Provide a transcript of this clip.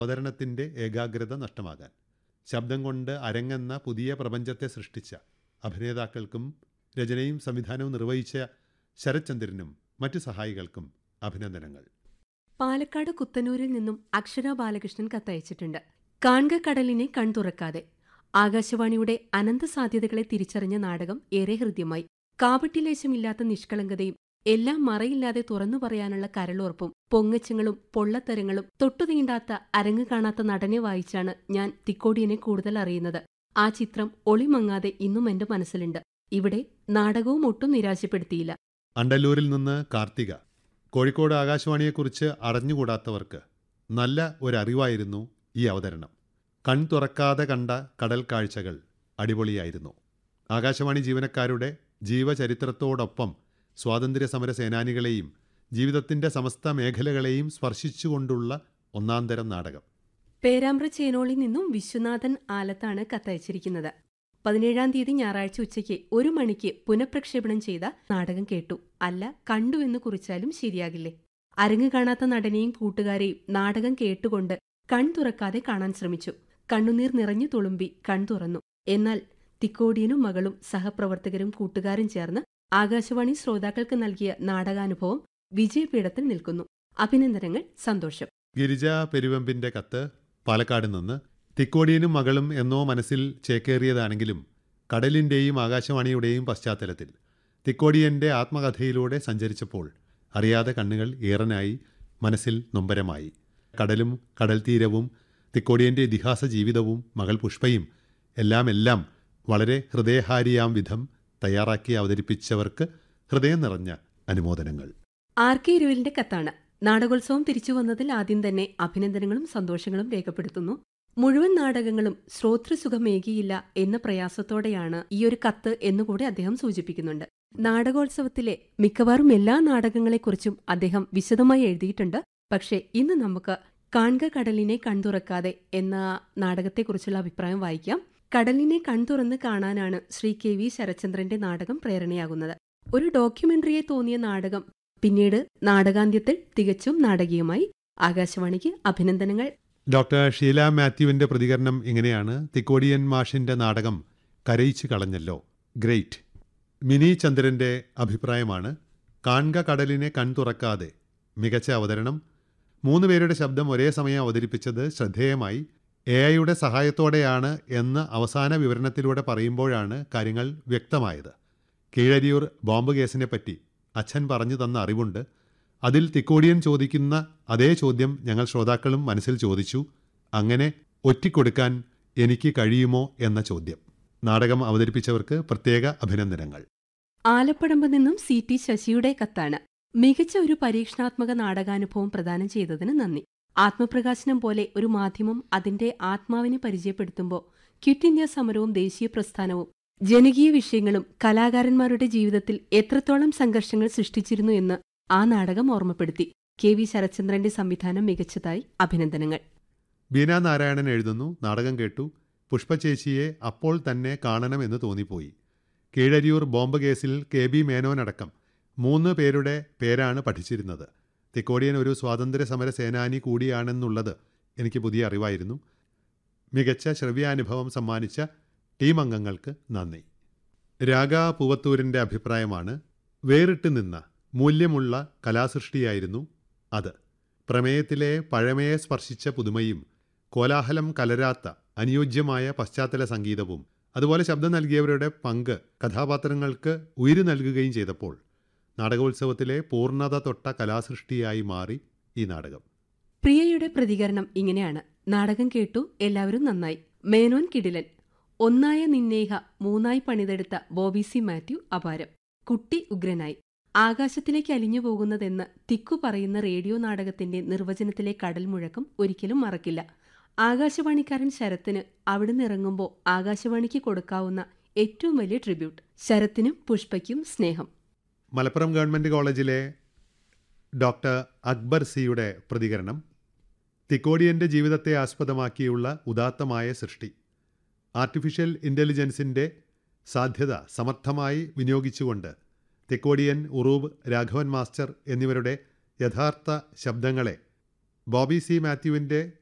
അവതരണത്തിൻ്റെ ഏകാഗ്രത നഷ്ടമാകാൻ ശബ്ദം കൊണ്ട് അരങ്ങെന്ന പുതിയ പ്രപഞ്ചത്തെ സൃഷ്ടിച്ച അഭിനേതാക്കൾക്കും രചനയും സംവിധാനവും നിർവഹിച്ച ശരത്ചന്ദ്രനും മറ്റു സഹായികൾക്കും അഭിനന്ദനങ്ങൾ പാലക്കാട് കുത്തനൂരിൽ നിന്നും അക്ഷര ബാലകൃഷ്ണൻ കത്തയച്ചിട്ടുണ്ട് കാൺക കടലിനെ കൺതുറക്കാതെ ആകാശവാണിയുടെ അനന്ത സാധ്യതകളെ തിരിച്ചറിഞ്ഞ നാടകം ഏറെ ഹൃദ്യമായി കാപട്ടിലേശമില്ലാത്ത നിഷ്കളങ്കതയും എല്ലാം മറയില്ലാതെ തുറന്നു പറയാനുള്ള കരളോർപ്പും പൊങ്ങച്ചങ്ങളും പൊള്ളത്തരങ്ങളും തൊട്ടുതീണ്ടാത്ത അരങ്ങ് കാണാത്ത നടനെ വായിച്ചാണ് ഞാൻ തിക്കോടിയനെ കൂടുതൽ അറിയുന്നത് ആ ചിത്രം ഒളിമങ്ങാതെ ഇന്നും എന്റെ മനസ്സിലുണ്ട് ഇവിടെ നാടകവും ഒട്ടും നിരാശപ്പെടുത്തിയില്ല അണ്ടല്ലൂരിൽ നിന്ന് കാർത്തിക കോഴിക്കോട് ആകാശവാണിയെക്കുറിച്ച് അറിഞ്ഞുകൂടാത്തവർക്ക് നല്ല ഒരറിവായിരുന്നു ഈ അവതരണം കൺ തുറക്കാതെ കണ്ട കടൽ കാഴ്ചകൾ അടിപൊളിയായിരുന്നു ആകാശവാണി ജീവനക്കാരുടെ ജീവചരിത്രത്തോടൊപ്പം സ്വാതന്ത്ര്യ സമര സേനാനികളെയും ജീവിതത്തിന്റെ സമസ്ത മേഖലകളെയും സ്പർശിച്ചുകൊണ്ടുള്ള ഒന്നാന്തരം നാടകം പേരാമ്പ്ര ചേനോളിൽ നിന്നും വിശ്വനാഥൻ ആലത്താണ് കത്തയച്ചിരിക്കുന്നത് പതിനേഴാം തീയതി ഞായറാഴ്ച ഉച്ചയ്ക്ക് ഒരു മണിക്ക് പുനഃപ്രക്ഷേപണം ചെയ്ത നാടകം കേട്ടു അല്ല കണ്ടു എന്ന് കുറിച്ചാലും ശരിയാകില്ലേ അരങ്ങ് കാണാത്ത നടനെയും കൂട്ടുകാരെയും നാടകം കേട്ടുകൊണ്ട് കൺ തുറക്കാതെ കാണാൻ ശ്രമിച്ചു കണ്ണുനീർ നിറഞ്ഞു തുളുമ്പി കൺ തുറന്നു എന്നാൽ തിക്കോടിയനും മകളും സഹപ്രവർത്തകരും കൂട്ടുകാരും ചേർന്ന് ആകാശവാണി ശ്രോതാക്കൾക്ക് നൽകിയ നാടകാനുഭവം വിജയപീഠത്തിൽ നിൽക്കുന്നു അഭിനന്ദനങ്ങൾ സന്തോഷം ഗിരിജ പെരുവെമ്പിന്റെ കത്ത് പാലക്കാട് നിന്ന് തിക്കോടിയനും മകളും എന്നോ മനസ്സിൽ ചേക്കേറിയതാണെങ്കിലും കടലിന്റെയും ആകാശവാണിയുടെയും പശ്ചാത്തലത്തിൽ തിക്കോടിയന്റെ ആത്മകഥയിലൂടെ സഞ്ചരിച്ചപ്പോൾ അറിയാതെ കണ്ണുകൾ ഏറനായി മനസ്സിൽ നൊമ്പരമായി കടലും കടൽ തീരവും തിക്കോടിയന്റെ ഇതിഹാസ ജീവിതവും മകൾ പുഷ്പയും എല്ലാം എല്ലാം വളരെ ഹൃദയഹാരിയാം വിധം തയ്യാറാക്കി അവതരിപ്പിച്ചവർക്ക് ഹൃദയം നിറഞ്ഞ അനുമോദനങ്ങൾ ആർ കെ ഇരുവലിന്റെ കത്താണ് നാടകോത്സവം തിരിച്ചു വന്നതിൽ ആദ്യം തന്നെ അഭിനന്ദനങ്ങളും സന്തോഷങ്ങളും രേഖപ്പെടുത്തുന്നു മുഴുവൻ നാടകങ്ങളും ശ്രോതൃസുഖമേകിയില്ല എന്ന പ്രയാസത്തോടെയാണ് ഈ ഒരു കത്ത് എന്നുകൂടി അദ്ദേഹം സൂചിപ്പിക്കുന്നുണ്ട് നാടകോത്സവത്തിലെ മിക്കവാറും എല്ലാ നാടകങ്ങളെക്കുറിച്ചും അദ്ദേഹം വിശദമായി എഴുതിയിട്ടുണ്ട് പക്ഷേ ഇന്ന് നമുക്ക് കാൺക കടലിനെ കൺതുറക്കാതെ എന്ന നാടകത്തെക്കുറിച്ചുള്ള അഭിപ്രായം വായിക്കാം കടലിനെ കൺതുറന്ന് കാണാനാണ് ശ്രീ കെ വി ശരചന്ദ്രന്റെ നാടകം പ്രേരണയാകുന്നത് ഒരു ഡോക്യുമെന്ററിയെ തോന്നിയ നാടകം പിന്നീട് നാടകാന്ത്യത്തിൽ തികച്ചും നാടകീയമായി ആകാശവാണിക്ക് അഭിനന്ദനങ്ങൾ ഡോക്ടർ ഷീല മാത്യുവിന്റെ പ്രതികരണം ഇങ്ങനെയാണ് തിക്കോടിയൻ മാഷിന്റെ നാടകം കരയിച്ചു കളഞ്ഞല്ലോ ഗ്രേറ്റ് മിനി ചന്ദ്രന്റെ അഭിപ്രായമാണ് കാൺക കടലിനെ കൺതുറക്കാതെ മികച്ച അവതരണം മൂന്ന് പേരുടെ ശബ്ദം ഒരേ സമയം അവതരിപ്പിച്ചത് ശ്രദ്ധേയമായി എ ഐയുടെ സഹായത്തോടെയാണ് എന്ന് അവസാന വിവരണത്തിലൂടെ പറയുമ്പോഴാണ് കാര്യങ്ങൾ വ്യക്തമായത് കീഴരിയൂർ ബോംബ് കേസിനെ പറ്റി അച്ഛൻ പറഞ്ഞു തന്ന അറിവുണ്ട് അതിൽ തിക്കോടിയൻ ചോദിക്കുന്ന അതേ ചോദ്യം ഞങ്ങൾ ശ്രോതാക്കളും മനസ്സിൽ ചോദിച്ചു അങ്ങനെ ഒറ്റിക്കൊടുക്കാൻ എനിക്ക് കഴിയുമോ എന്ന ചോദ്യം നാടകം അവതരിപ്പിച്ചവർക്ക് പ്രത്യേക അഭിനന്ദനങ്ങൾ ആലപ്പടമ്പ് നിന്നും സി ടി ശശിയുടെ കത്താണ് മികച്ച ഒരു പരീക്ഷണാത്മക നാടകാനുഭവം പ്രദാനം ചെയ്തതിന് നന്ദി ആത്മപ്രകാശനം പോലെ ഒരു മാധ്യമം അതിന്റെ ആത്മാവിനെ പരിചയപ്പെടുത്തുമ്പോൾ ക്വിറ്റ് ഇന്ത്യ സമരവും ദേശീയ പ്രസ്ഥാനവും ജനകീയ വിഷയങ്ങളും കലാകാരന്മാരുടെ ജീവിതത്തിൽ എത്രത്തോളം സംഘർഷങ്ങൾ സൃഷ്ടിച്ചിരുന്നു എന്ന് ആ നാടകം ഓർമ്മപ്പെടുത്തി കെ വി ശരത്ചന്ദ്രന്റെ സംവിധാനം മികച്ചതായി അഭിനന്ദനങ്ങൾ ബീന നാരായണൻ എഴുതുന്നു നാടകം കേട്ടു പുഷ്പചേച്ചിയെ അപ്പോൾ തന്നെ കാണണമെന്ന് തോന്നിപ്പോയി കീഴരിയൂർ ബോംബ് കേസിൽ കെ ബി മേനോനടക്കം മൂന്ന് പേരുടെ പേരാണ് പഠിച്ചിരുന്നത് തിക്കോടിയൻ ഒരു സ്വാതന്ത്ര്യ സമര സേനാനി കൂടിയാണെന്നുള്ളത് എനിക്ക് പുതിയ അറിവായിരുന്നു മികച്ച ശ്രവ്യാനുഭവം സമ്മാനിച്ച ടീം അംഗങ്ങൾക്ക് നന്ദി രാഗ പൂവത്തൂരിൻ്റെ അഭിപ്രായമാണ് വേറിട്ട് നിന്ന മൂല്യമുള്ള കലാസൃഷ്ടിയായിരുന്നു അത് പ്രമേയത്തിലെ പഴമയെ സ്പർശിച്ച പുതുമയും കോലാഹലം കലരാത്ത അനുയോജ്യമായ പശ്ചാത്തല സംഗീതവും അതുപോലെ ശബ്ദം നൽകിയവരുടെ പങ്ക് കഥാപാത്രങ്ങൾക്ക് ഉയിര് നൽകുകയും ചെയ്തപ്പോൾ നാടകോത്സവത്തിലെ പൂർണ്ണത തൊട്ട കലാസൃഷ്ടിയായി മാറി ഈ നാടകം പ്രിയയുടെ പ്രതികരണം ഇങ്ങനെയാണ് നാടകം കേട്ടു എല്ലാവരും നന്നായി മേനോൻ കിടിലൻ ഒന്നായ നിന്നേഹ മൂന്നായി പണിതെടുത്ത ബോബി സി മാത്യു അപാരം കുട്ടി ഉഗ്രനായി ആകാശത്തിലേക്ക് അലിഞ്ഞു പോകുന്നതെന്ന് തിക്കു പറയുന്ന റേഡിയോ നാടകത്തിന്റെ നിർവചനത്തിലെ കടൽ മുഴക്കം ഒരിക്കലും മറക്കില്ല ആകാശവാണിക്കാരൻ ശരത്തിന് അവിടുന്ന് ഇറങ്ങുമ്പോൾ ആകാശവാണിക്ക് കൊടുക്കാവുന്ന ഏറ്റവും വലിയ ട്രിബ്യൂട്ട് ശരത്തിനും പുഷ്പയ്ക്കും സ്നേഹം മലപ്പുറം ഗവൺമെൻറ് കോളേജിലെ ഡോക്ടർ അക്ബർ സിയുടെ പ്രതികരണം തിക്കോടിയൻ്റെ ജീവിതത്തെ ആസ്പദമാക്കിയുള്ള ഉദാത്തമായ സൃഷ്ടി ആർട്ടിഫിഷ്യൽ ഇൻ്റലിജൻസിൻ്റെ സാധ്യത സമർത്ഥമായി വിനിയോഗിച്ചുകൊണ്ട് തിക്കോടിയൻ ഉറൂബ് രാഘവൻ മാസ്റ്റർ എന്നിവരുടെ യഥാർത്ഥ ശബ്ദങ്ങളെ ബോബി സി മാത്യുവിൻ്റെ